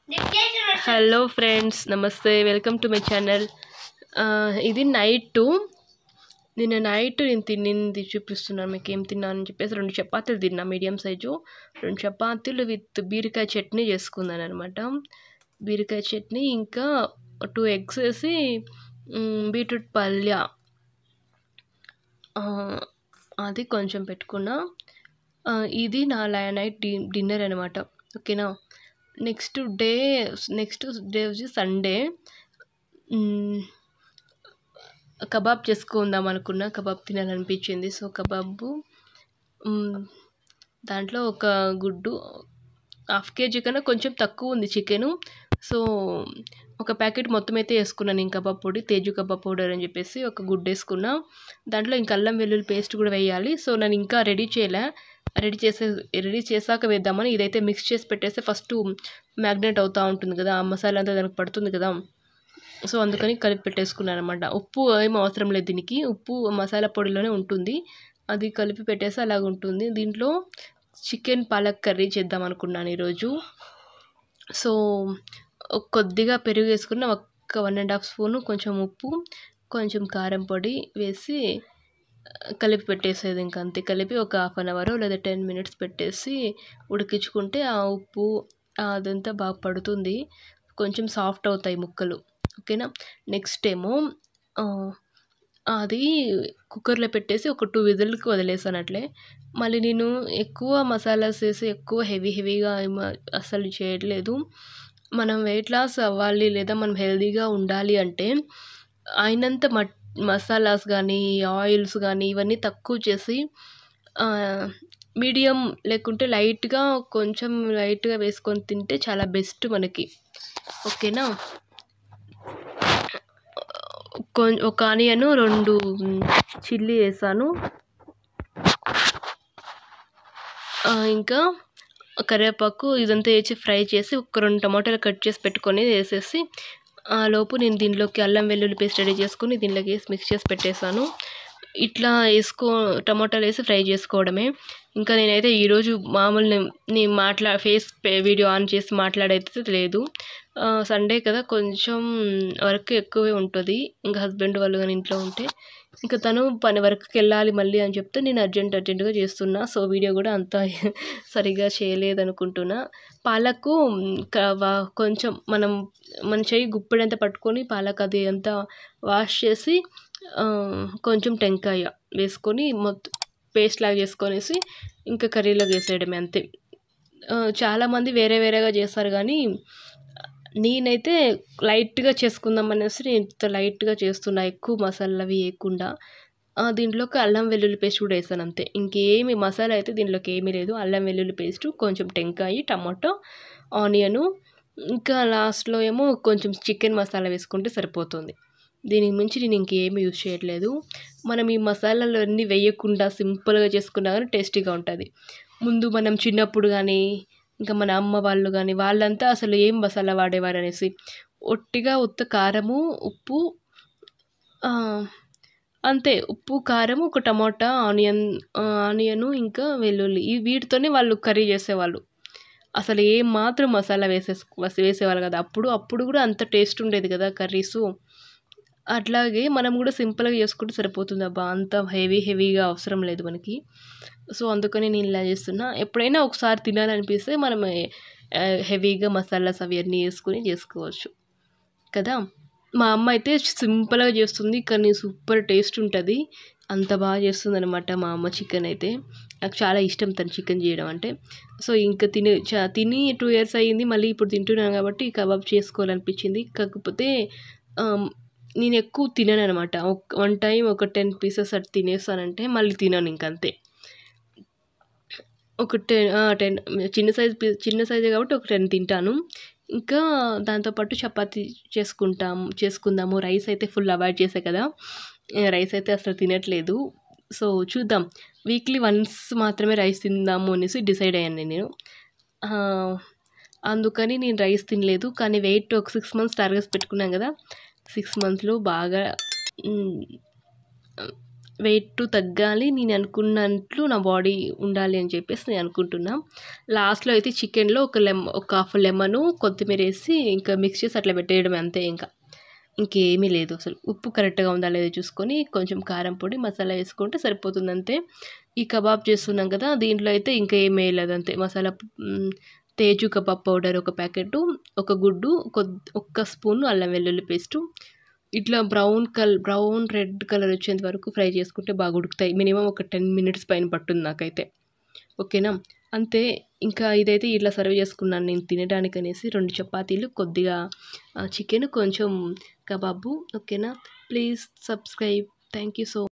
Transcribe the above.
hello friends namaste welcome to my channel ఇది night నిన్న night నేను తినింది చూపిస్తున్నాను మీకు ఏం తిన్నానని చెప్పేసి రెండు చపాతీలు తిన్నా మీడియం సైజు రెండు చపాతీలు విత్ బీరకాయ చట్నీ చేసుకున్నాను అనమాట బీరకాయ చట్నీ ఇంకా టూ ఎగ్స్ వేసి మ్, బీట్రూట్ పల్య ఆ, అది కొంచెం పెట్టుకున్నా ఆ, ఇది నా నైట్ డి డిన్నర్ అనమాట ఓకేనా నెక్స్ట్ డే నెక్స్ట్ డే వచ్చి సండే మ్, కబాబ్ చేసుకుందాం అనుకున్నా కబాబ్ తినాలనిపించింది సో కబాబు మ్, దాంట్లో ఒక గుడ్డు హాఫ్ కేజీ కన్నా కొంచెం తక్కువ ఉంది చికెను సో ఒక ప్యాకెట్ మొత్తం అయితే వేసుకున్నాను ఇంకా కబాబ్ పొడి తేజు కబాబ్ పౌడర్ అని చెప్పేసి ఒక గుడ్డు వేసుకున్నా దాంట్లో ఇంకా అల్లం వెల్లుల్లి పేస్ట్ కూడా వేయాలి సో నేను ఇంకా రెడీ చేయలే రెడీ చేసే రెడీ చేశాక వేద్దామని ఇదైతే మిక్స్ చేసి పెట్టేస్తే ఫస్ట్ మ్యాగ్నేట్ అవుతూ ఉంటుంది కదా ఆ మసాలా అంతా దానికి పడుతుంది కదా సో అందుకని కలిపి పెట్టేసుకున్నాను అనమాట ఉప్పు ఏం అవసరం లేదు దీనికి ఉప్పు మసాలా పొడిలోనే ఉంటుంది అది కలిపి పెట్టేస్తే అలాగ ఉంటుంది దీంట్లో చికెన్ పాలక్ కర్రీ చేద్దాం అనుకున్నాను ఈరోజు సో ఒక కొద్దిగా పెరుగు వేసుకున్న ఒక్క వన్ అండ్ హాఫ్ స్పూను కొంచెం ఉప్పు కొంచెం కారం పొడి వేసి కలిపి పెట్టేసేది ఇంక అంతే కలిపి ఒక హాఫ్ అన్ అవర్ లేదా టెన్ మినిట్స్ పెట్టేసి ఉడికించుకుంటే ఆ ఉప్పు అదంతా బాగా పడుతుంది కొంచెం సాఫ్ట్ అవుతాయి ముక్కలు ఓకేనా నెక్స్ట్ ఏమో ఆ, అది కుక్కర్లో పెట్టేసి ఒక టూ విజిల్కి వదిలేసాను అట్లే మళ్ళీ నేను ఎక్కువ మసాలాస్ వేసి ఎక్కువ హెవీ హెవీగా ఏమ అసలు చేయట్లేదు మనం వెయిట్ లాస్ అవ్వాలి లేదా మనం హెల్తీగా ఉండాలి అంటే అయినంత మట్ మసాలాస్ కానీ ఆయిల్స్ కానీ ఇవన్నీ తక్కువ చేసి మీడియం లేకుంటే లైట్గా కొంచెం లైట్గా వేసుకొని తింటే చాలా బెస్ట్ మనకి ఓకేనా కొం- ఒక ఆనియన్ రెండు చిల్లీ వేసాను ఆ, ఇంకా కరివేపాకు ఇదంతా వేసి ఫ్రై చేసి ఒక రెండు టమాటాలు కట్ చేసి పెట్టుకొని వేసేసి ఆ లోపు నేను దీనిలోకి అల్లం వెల్లుల్లి పేస్ట్ రెడీ చేసుకొని దీనిలోకి వేసి మిక్స్ చేసి పెట్టేశాను ఇట్లా వేసుకో టమాటాలు వేసి ఫ్రై చేసుకోవడమే ఇంకా నేనైతే ఈరోజు మామూలు నేను- నేను మాట్లా ఫేస్ వీడియో ఆన్ చేసి మాట్లాడైతే లేదు ఆ, సండే కదా కొంచెం వర్క్ ఎక్కువే ఉంటుంది ఇంకా హస్బెండ్ వాళ్ళు కానీ ఇంట్లో ఉంటే ఇంకా తను పని వర్క్కి వెళ్ళాలి మళ్ళీ అని చెప్తే నేను అర్జెంట్ అర్జెంటుగా చేస్తున్నా సో వీడియో కూడా అంత సరిగా చేయలేదు అనుకుంటున్నా పాలకు క- వా- కొంచెం మనం మన చెయ్యి గుప్పెడంతా పట్టుకొని పాలకు అది అంతా వాష్ చేసి ఆ, కొంచెం టెంకాయ వేసుకొని మొత్తం పేస్ట్ లాగా చేసుకొనేసి ఇంకా కర్రీలో వేసేయడమే అంతే ఆ, చాలామంది వేరే వేరేగా చేస్తారు కానీ నేనైతే లైట్గా చేసుకుందాం అనేసి నేను ఇంత లైట్గా చేస్తున్నా ఎక్కువ మసాలా అవి వేయకుండా ఆ, దీంట్లోకి అల్లం వెల్లుల్లి పేస్ట్ కూడా వేసాను అంతే ఇంకేమి మసాలా అయితే దీంట్లోకి ఏమీ లేదు అల్లం వెల్లుల్లి పేస్ట్ కొంచెం టెంకాయ టమాటో ఆనియను ఇంకా లాస్ట్లో ఏమో కొంచెం చికెన్ మసాలా వేసుకుంటే సరిపోతుంది దీనికి మించి నేను ఇంకేమీ యూజ్ చేయట్లేదు మనం ఈ మసాలాలు అన్నీ వేయకుండా సింపుల్గా చేసుకున్నా కానీ టేస్టీగా ఉంటుంది ముందు మనం చిన్నప్పుడు కానీ ఇంకా మన అమ్మ వాళ్ళు కానీ వాళ్ళంతా అసలు ఏం మసాలా వాడేవారు అనేసి ఒట్టిగా ఉత్త కారము ఉప్పు ఆ, అంతే ఉప్పు కారం ఒక టమాటా ఆనియన్ ఆనియన్ ఇంకా వెల్లుల్లి ఈ వీటితోనే వాళ్ళు కర్రీ చేసేవాళ్ళు అసలు ఏం మాత్రం మసాలా వేసే వేసేవాళ్ళు కదా అప్పుడు అప్పుడు కూడా అంత టేస్ట్ ఉండేది కదా కర్రీసు అట్లాగే మనం కూడా సింపుల్గా చేసుకుంటే సరిపోతుంది అబ్బా అంత హెవీ హెవీగా అవసరం లేదు మనకి సో అందుకని నేను ఇలా చేస్తున్నా ఎప్పుడైనా ఒకసారి తినాలనిపిస్తే మనం ఆ, హెవీగా మసాలాస్ అవి అన్నీ వేసుకొని చేసుకోవచ్చు కదా మా అమ్మ అయితే సింపుల్గా చేస్తుంది కానీ సూపర్ టేస్ట్ ఉంటుంది అంత బాగా చేస్తుంది అనమాట మా అమ్మ చికెన్ అయితే నాకు చాలా ఇష్టం తను చికెన్ చేయడం అంటే సో ఇంకా తిని చా- తిని టూ ఇయర్స్ అయ్యింది మళ్ళీ ఇప్పుడు తింటున్నాను కాబట్టి కబాబ్ చేసుకోవాలనిపించింది కాకపోతే ఆమ్, నేను ఎక్కువ తినను అనమాట వన్ టైం ఒక టెన్ పీసెస్ అటు తినేస్తానంటే మళ్ళీ తినను ఇంకంతే ఒక టెన్ టెన్ చిన్న సైజ్ పీ- చిన్న సైజే కాబట్టి ఒక టెన్ తింటాను ఇంకా దాంతోపాటు చపాతీ చేసుకుంటాం చేసుకుందాము రైస్ అయితే ఫుల్ అవాయిడ్ చేసే కదా రైస్ అయితే అసలు తినట్లేదు సో చూద్దాం వీక్లీ వన్స్ మాత్రమే రైస్ తిందాము అనేసి డిసైడ్ అయ్యాను నేను ఆ, అందుకని నేను రైస్ తినలేదు కానీ వెయిట్ ఒక సిక్స్ మంత్స్ టార్గెట్స్ పెట్టుకున్నాం కదా సిక్స్ మంత్స్లో బాగా మ్, వెయిట్ తగ్గాలి నేను అనుకున్నట్లు నా బాడీ ఉండాలి అని చెప్పేసి నేను అనుకుంటున్నా లాస్ట్లో అయితే చికెన్లో ఒక లెమ్ ఒక హాఫ్ లెమను కొత్తిమీర వేసి ఇంకా మిక్స్ చేసి అట్లా పెట్టేయడం అంతే ఇంకా ఇంకేమీ లేదు అసలు ఉప్పు కరెక్ట్గా ఉందా లేదో చూసుకొని కొంచెం కారం పొడి మసాలా వేసుకుంటే సరిపోతుంది అంతే ఈ కబాబ్ చేస్తున్నాం కదా దీంట్లో అయితే ఇంకా ఏం వేయలేదు అంతే మసాలా మ్, తేజు కబాబ్ పౌడర్ ఒక ప్యాకెట్ ఒక గుడ్డు కొద్ది ఒక్క స్పూన్ అల్లం వెల్లుల్లి పేస్టు ఇట్లా brown colour brown red colour వచ్చేంత వరకు ఫ్రై చేసుకుంటే బాగా ఉడుకుతాయి మినిమం ఒక టెన్ మినిట్స్ పైన పట్టుంది నాకైతే ఓకేనా అంతే ఇంకా ఇదైతే ఇట్లా సర్వ్ చేసుకున్నాను నేను తినడానికి అనేసి రెండు చపాతీలు కొద్దిగా చికెన్ కొంచెం కబాబు ఓకేనా please subscribe thank you so